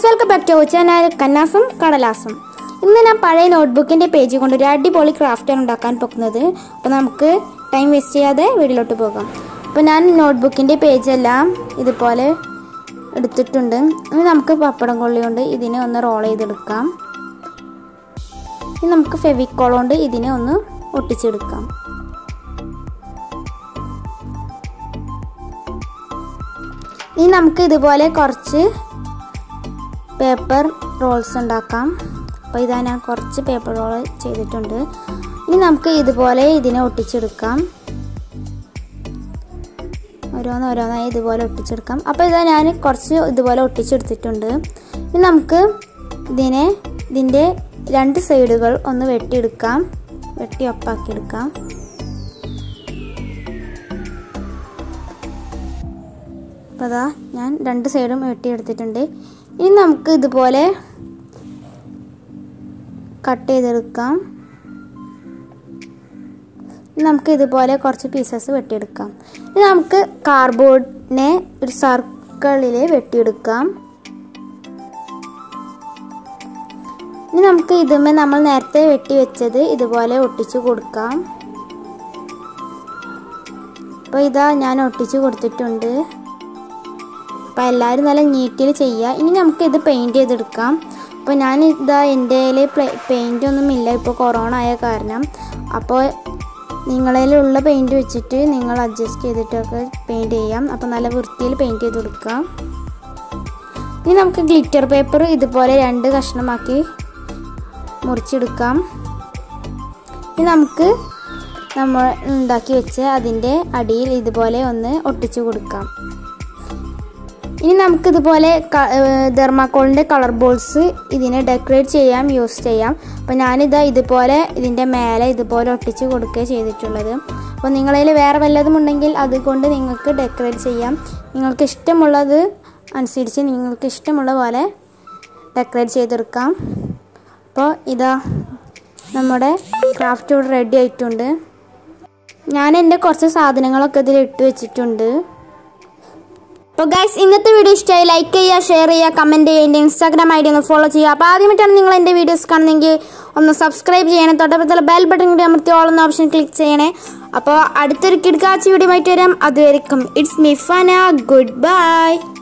welcome back to channel കന്നാസും കടലാസും ഇന്ന് ഞാൻ പഴയ നോട്ട്ബുക്കിൻ്റെ പേജ് കൊണ്ട് ഒരു അടിപൊളി ക്രാഫ്റ്റാണ് ഉണ്ടാക്കാൻ പോകുന്നത് അപ്പോൾ നമുക്ക് ടൈം വേസ്റ്റ് ചെയ്യാതെ വീട്ടിലോട്ട് പോകാം അപ്പോൾ ഞാൻ നോട്ട്ബുക്കിൻ്റെ പേജെല്ലാം ഇതുപോലെ എടുത്തിട്ടുണ്ട് ഇനി നമുക്ക് പപ്പടം കൊള്ളി കൊണ്ട് ഇതിനെ ഒന്ന് റോൾ ചെയ്തെടുക്കാം ഇനി നമുക്ക് ഫെവിക്കോൾ കൊണ്ട് ഇതിനെ ഒന്ന് ഒട്ടിച്ചെടുക്കാം ഇനി നമുക്ക് ഇതുപോലെ കുറച്ച് പേപ്പർ റോൾസ് ഉണ്ടാക്കാം അപ്പോൾ ഇതാ ഞാൻ കുറച്ച് പേപ്പർ റോൾ ചെയ്തിട്ടുണ്ട് ഇനി നമുക്ക് ഇതുപോലെ ഇതിനെ ഒട്ടിച്ചെടുക്കാം ഓരോന്ന് ഓരോന്നായി ഇതുപോലെ ഒട്ടിച്ചെടുക്കാം അപ്പോൾ ഇതാ ഞാൻ കുറച്ച് ഇതുപോലെ ഒട്ടിച്ചെടുത്തിട്ടുണ്ട് ഇനി നമുക്ക് ഇതിനെ ഇതിൻ്റെ രണ്ട് സൈഡുകൾ ഒന്ന് വെട്ടിയെടുക്കാം വെട്ടി ഒപ്പാക്കിയെടുക്കാം അപ്പോൾ അതാ ഞാൻ രണ്ട് സൈഡും വെട്ടിയെടുത്തിട്ടുണ്ട് ഇനി നമുക്ക് ഇതുപോലെ കട്ട് ചെയ്തെടുക്കാം നമുക്ക് ഇതുപോലെ കുറച്ച് പീസസ് വെട്ടിയെടുക്കാം ഇനി നമുക്ക് കാർഡ്ബോർഡിനെ ഒരു സർക്കിളിൽ വെട്ടിയെടുക്കാം ഇനി നമുക്ക് ഇതുമേ നമ്മൾ നേരത്തെ വെട്ടി വെച്ചത് ഇതുപോലെ ഒട്ടിച്ചു കൊടുക്കാം അപ്പോൾ ഇതാ ഞാൻ ഒട്ടിച്ചു കൊടുത്തിട്ടുണ്ട് അപ്പോൾ എല്ലാവരും നല്ല നീറ്റിൽ ചെയ്യുക ഇനി നമുക്ക് ഇത് പെയിൻറ്റ് ചെയ്തെടുക്കാം അപ്പോൾ ഞാൻ ഇതാ എൻ്റെ പെയിൻ്റ് ഒന്നും ഇല്ല ഇപ്പോൾ കൊറോണ ആയ കാരണം അപ്പോൾ നിങ്ങളിലുള്ള പെയിൻറ് വെച്ചിട്ട് നിങ്ങൾ അഡ്ജസ്റ്റ് ചെയ്തിട്ടൊക്കെ പെയിൻറ്റ് ചെയ്യാം അപ്പോൾ നല്ല വൃത്തിയിൽ പെയിൻറ്റ് ചെയ്ത് കൊടുക്കാം ഇനി നമുക്ക് ഗ്ലിറ്റർ പേപ്പർ ഇതുപോലെ രണ്ട് കഷ്ണമാക്കി മുറിച്ചെടുക്കാം ഇനി നമുക്ക് നമ്മൾ ഉണ്ടാക്കി വെച്ച് അതിൻ്റെ അടിയിൽ ഇതുപോലെ ഒന്ന് ഒട്ടിച്ചു കൊടുക്കാം ഇനി നമുക്കിതുപോലെ ദർമാക്കോളിൻ്റെ കളർ ബോൾസ് ഇതിനെ ഡെക്കറേറ്റ് ചെയ്യാം യൂസ് ചെയ്യാം അപ്പോൾ ഞാനിതാ ഇതുപോലെ ഇതിൻ്റെ മേലെ ഇതുപോലെ ഒട്ടിച്ച് കൊടുക്കുക ചെയ്തിട്ടുള്ളത് അപ്പോൾ നിങ്ങളതിൽ വേറെ വല്ലതും ഉണ്ടെങ്കിൽ അതുകൊണ്ട് നിങ്ങൾക്ക് ഡെക്കറേറ്റ് ചെയ്യാം നിങ്ങൾക്ക് ഇഷ്ടമുള്ളത് അനുസരിച്ച് നിങ്ങൾക്ക് ഇഷ്ടമുള്ള പോലെ ഡെക്കറേറ്റ് ചെയ്തെടുക്കാം അപ്പോൾ ഇതാ നമ്മുടെ ക്രാഫ്റ്റ് ഇവിടെ റെഡി ആയിട്ടുണ്ട് ഞാൻ എൻ്റെ കുറച്ച് സാധനങ്ങളൊക്കെ ഇതിൽ ഇട്ട് വെച്ചിട്ടുണ്ട് അപ്പോൾ ഗൈസ് ഇന്നത്തെ വീഡിയോ ഇഷ്ടമായി ലൈക്ക് ചെയ്യുക ഷെയർ ചെയ്യുക കമൻറ്റ് ചെയ്യുക എൻ്റെ ഇൻസ്റ്റാഗ്രാം ഐ ഡി ഒന്ന് ഫോളോ ചെയ്യുക അപ്പോൾ ആദ്യമായിട്ടാണ് നിങ്ങൾ എൻ്റെ വീഡിയോസ് കാണുന്നെങ്കിൽ ഒന്ന് സബ്സ്ക്രൈബ് ചെയ്യണേ തൊട്ടപ്പുറത്തുള്ള ബെൽ ബട്ടൺ കൂടി അമർത്തി ഓൾ എന്ന ഓപ്ഷൻ ക്ലിക്ക് ചെയ്യണേ അപ്പോൾ അടുത്തൊരു കിടക്കാച്ച വീഡിയോ ആയിട്ട് വരാം അതുവരെക്കും ഇറ്റ്സ് മിഫാന ഗുഡ് ബൈ